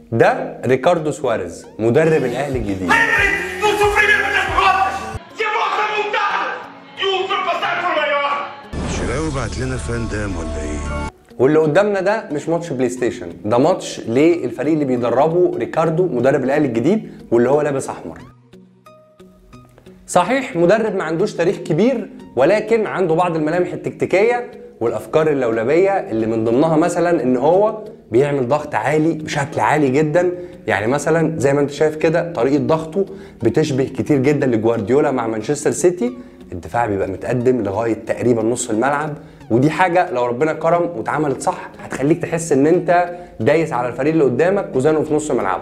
ده ريكاردو سواريز مدرب الاهلي الجديد Tu sofrimento das rodas! Se a vossa vontade de ultrapassar por maior! شراوي بعت لنا فان دام ولا ايه؟ واللي قدامنا ده مش ماتش بلاي ستيشن ده ماتش للفريق اللي بيدربه ريكاردو مدرب الاهلي الجديد واللي هو لابس احمر صحيح مدرب ما عندوش تاريخ كبير ولكن عنده بعض الملامح التكتيكيه والافكار اللولبيه اللي من ضمنها مثلا ان هو بيعمل ضغط عالي بشكل عالي جدا يعني مثلا زي ما انت شايف كده طريقه ضغطه بتشبه كتير جدا لجوارديولا مع مانشستر سيتي الدفاع بيبقى متقدم لغايه تقريبا نص الملعب ودي حاجه لو ربنا كرم واتعملت صح هتخليك تحس ان انت دايس على الفريق اللي قدامك وزنقه في نص ملعبه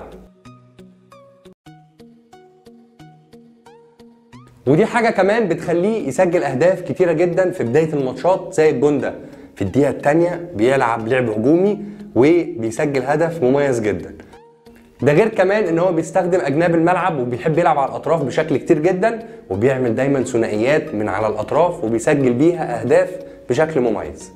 ودي حاجه كمان بتخليه يسجل اهداف كتيره جدا في بدايه الماتشات زي الجون ده في الدقيقه الثانيه بيلعب لعب هجومي وبيسجل هدف مميز جدا ده غير كمان ان هو بيستخدم اجناب الملعب وبيحب يلعب على الاطراف بشكل كتير جدا وبيعمل دايما ثنائيات من على الاطراف وبيسجل بيها اهداف بشكل مميز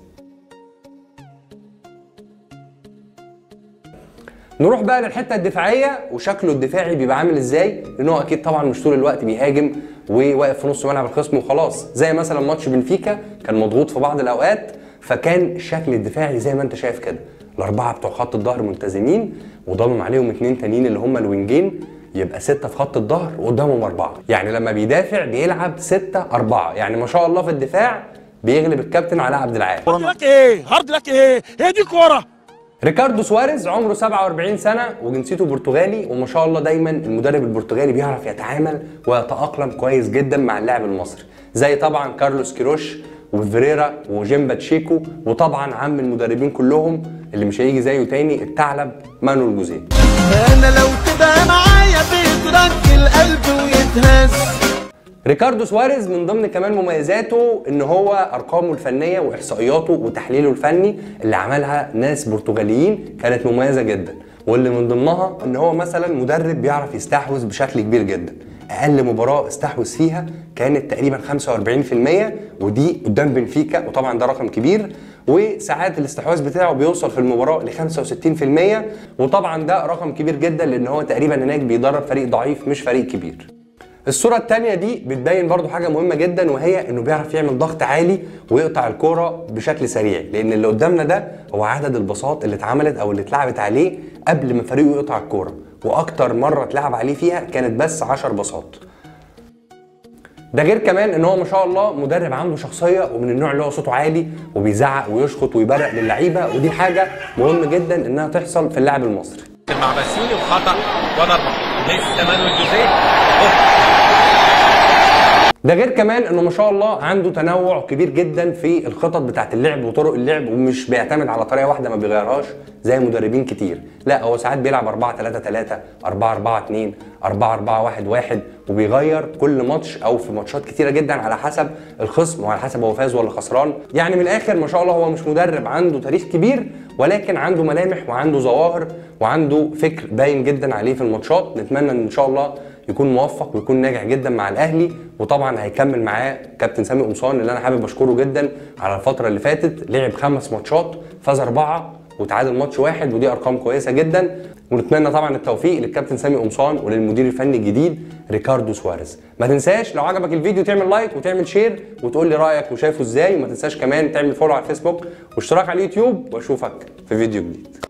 نروح بقى للحته الدفاعيه وشكله الدفاعي بيبقى عامل ازاي لان هو اكيد طبعا مش طول الوقت بيهاجم وواقف في نص ملعب الخصم وخلاص زي مثلا ماتش بنفيكا كان مضغوط في بعض الاوقات فكان الشكل الدفاعي زي ما انت شايف كده الاربعه بتوع خط الظهر ملتزمين وضامم عليهم اتنين تانيين اللي هم الوينجين يبقى ستة في خط الظهر وقدامهم أربعة يعني لما بيدافع بيلعب ستة أربعة يعني ما شاء الله في الدفاع بيغلب الكابتن علاء عبد العال هارد لك ايه هارد لك ايه هي دي كوره ريكاردو سواريز عمره 47 سنة وجنسيته برتغالي وما شاء الله دايما المدرب البرتغالي بيعرف يتعامل ويتأقلم كويس جدا مع اللاعب المصري زي طبعا كارلوس كيروش وفيريرا وجيمبا تشيكو وطبعا عم المدربين كلهم اللي مش هيجي زيه تاني الثعلب مانويل جوزيه انا لو تبقى معايا بيترك القلب ويتهز ريكاردو سواريز من ضمن كمان مميزاته ان هو ارقامه الفنيه واحصائياته وتحليله الفني اللي عملها ناس برتغاليين كانت مميزه جدا واللي من ضمنها ان هو مثلا مدرب بيعرف يستحوذ بشكل كبير جدا اقل مباراه استحوذ فيها كانت تقريبا 45% ودي قدام بنفيكا وطبعا ده رقم كبير وساعات الاستحواذ بتاعه بيوصل في المباراه ل 65% وطبعا ده رقم كبير جدا لان هو تقريبا هناك بيدرب فريق ضعيف مش فريق كبير الصورة التانية دي بتبين برضو حاجة مهمة جدا وهي انه بيعرف يعمل ضغط عالي ويقطع الكورة بشكل سريع لان اللي قدامنا ده هو عدد الباصات اللي اتعملت او اللي اتلعبت عليه قبل ما فريقه يقطع الكورة واكتر مرة اتلعب عليه فيها كانت بس 10 باصات ده غير كمان ان هو ما شاء الله مدرب عنده شخصيه ومن النوع اللي هو صوته عالي وبيزعق ويشخط ويبرق للعيبه ودي حاجه مهم جدا انها تحصل في اللاعب المصري مع باسيني وخطا وضربه لسه مانويل جوزيه ده غير كمان انه ما شاء الله عنده تنوع كبير جدا في الخطط بتاعت اللعب وطرق اللعب ومش بيعتمد على طريقه واحده ما بيغيرهاش زي مدربين كتير لا هو ساعات بيلعب 4 3 3 4 4 2 4 4 1 1 وبيغير كل ماتش او في ماتشات كتيره جدا على حسب الخصم وعلى حسب هو فاز ولا خسران يعني من الاخر ما شاء الله هو مش مدرب عنده تاريخ كبير ولكن عنده ملامح وعنده ظواهر وعنده فكر باين جدا عليه في الماتشات نتمنى ان شاء الله يكون موفق ويكون ناجح جدا مع الاهلي وطبعا هيكمل معاه كابتن سامي قمصان اللي انا حابب اشكره جدا على الفتره اللي فاتت لعب خمس ماتشات فاز اربعه وتعادل ماتش واحد ودي ارقام كويسه جدا ونتمنى طبعا التوفيق للكابتن سامي قمصان وللمدير الفني الجديد ريكاردو سواريز ما تنساش لو عجبك الفيديو تعمل لايك وتعمل شير وتقول لي رايك وشايفه ازاي وما تنساش كمان تعمل فولو على الفيسبوك واشتراك على اليوتيوب واشوفك في فيديو جديد